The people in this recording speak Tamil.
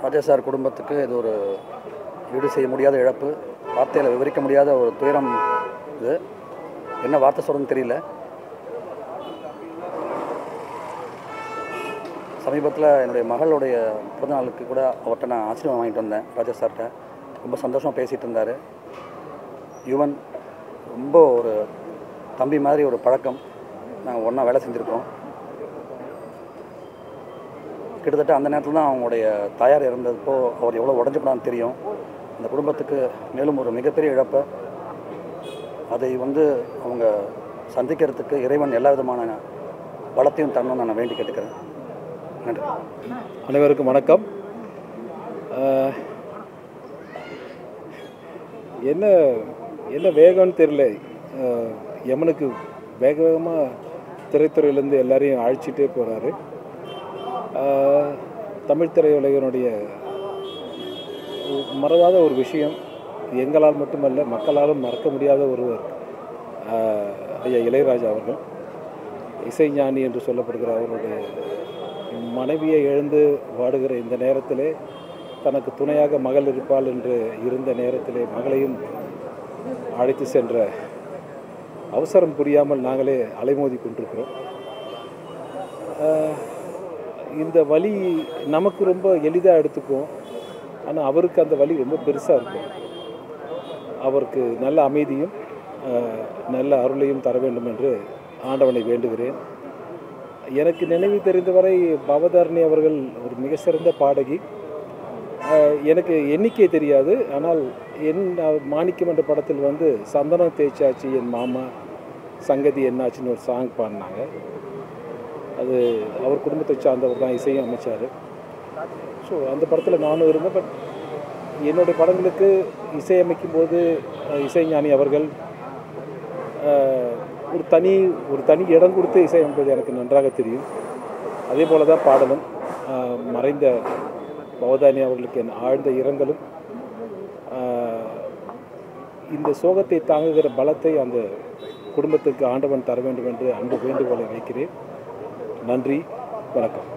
ராஜா சார் குடும்பத்துக்கு இது ஒரு ஈடு செய்ய முடியாத இழப்பு வார்த்தையில் விவரிக்க முடியாத ஒரு துயரம் இது என்ன வார்த்தை சொல்கிறதுன்னு தெரியல சமீபத்தில் என்னுடைய மகளுடைய பிறந்தநாளுக்கு கூட அவர்கிட்ட நான் ஆசீர்வாதம் வாங்கிட்டு வந்தேன் ராஜா சார்கிட்ட ரொம்ப சந்தோஷமாக பேசிகிட்டு இருந்தார் யுவன் ரொம்ப ஒரு தம்பி மாதிரி ஒரு பழக்கம் நாங்கள் ஒன்றா வேலை செஞ்சுருக்கோம் கிட்டத்தட்ட அந்த நேரத்தில் தான் அவங்களுடைய தாயார் இறந்தப்போ அவர் எவ்வளோ உடஞ்சு போனான்னு தெரியும் அந்த குடும்பத்துக்கு மேலும் ஒரு மிகப்பெரிய இழப்பை அதை வந்து அவங்க சந்திக்கிறதுக்கு இறைவன் எல்லா விதமான பலத்தையும் தரணும்னு நான் வேண்டி கேட்டுக்கிறேன் நன்றி அனைவருக்கும் வணக்கம் ஆஹ், என்ன என்ன வேகம்னு தெரியல ஆஹ், யமனுக்கு வேக வேகமாக திரைத்துறையிலேருந்து எல்லாரையும் அழைச்சிட்டே போகிறாரு தமிழ் திரையுலகினுடைய மறவாத ஒரு விஷயம் எங்களால் மட்டுமல்ல மக்களாலும் மறக்க முடியாத ஒருவர் ஆஹ், ஐயா இளையராஜா அவர்கள் இசைஞானி என்று சொல்லப்படுகிற அவருடைய மனைவியை இழந்து வாடுகிற இந்த நேரத்திலே தனக்கு துணையாக மகள் இருப்பாள் என்று இருந்த நேரத்திலே மகளையும் அழைத்து சென்ற அவசரம் புரியாமல் நாங்களே அலைமோதி கொண்டிருக்கிறோம் ஆஹ், இந்த வலி நமக்கு ரொம்ப எளிதாக எடுத்துக்கும் ஆனால் அவருக்கு அந்த வலி ரொம்ப பெருசாக இருக்கும் அவருக்கு நல்ல அமைதியும் ஆஹ், நல்ல அருளையும் தர வேண்டும் என்று ஆண்டவனை வேண்டுகிறேன் எனக்கு நினைவு தெரிந்தவரை பவதாரணி அவர்கள் ஒரு மிக சிறந்த பாடகி ஆஹ், எனக்கு எண்ணிக்கை தெரியாது ஆனால் என் மாணிக்கம் என்ற படத்தில் வந்து சந்தனம் தேய்ச்சாச்சி என் மாமா சங்கதி என்னாச்சுன்னு ஒரு சாங் பாடினாங்க அது அவர் குடும்பத்தை சார்ந்தவர் தான் இசையும் அமைச்சார் ஸோ அந்த படத்தில் நானும் இருந்தேன் பட் என்னுடைய படங்களுக்கு இசையமைக்கும் போது அஹ், இசைஞானி அவர்கள் அஹ், ஒரு தனி ஒரு தனி இடம் கொடுத்து இசையமைப்பது எனக்கு நன்றாக தெரியும் அதே போல தான் பாடலும் அஹ், மறைந்த பவதானி அவர்களுக்கு என் ஆழ்ந்த இரங்கலும் அஹ், இந்த சோகத்தை தாங்குகிற பலத்தை அந்த குடும்பத்துக்கு ஆண்டவன் தர வேண்டும் என்று அன்பு வேண்டுகோளை வைக்கிறேன் நன்றி வணக்கம்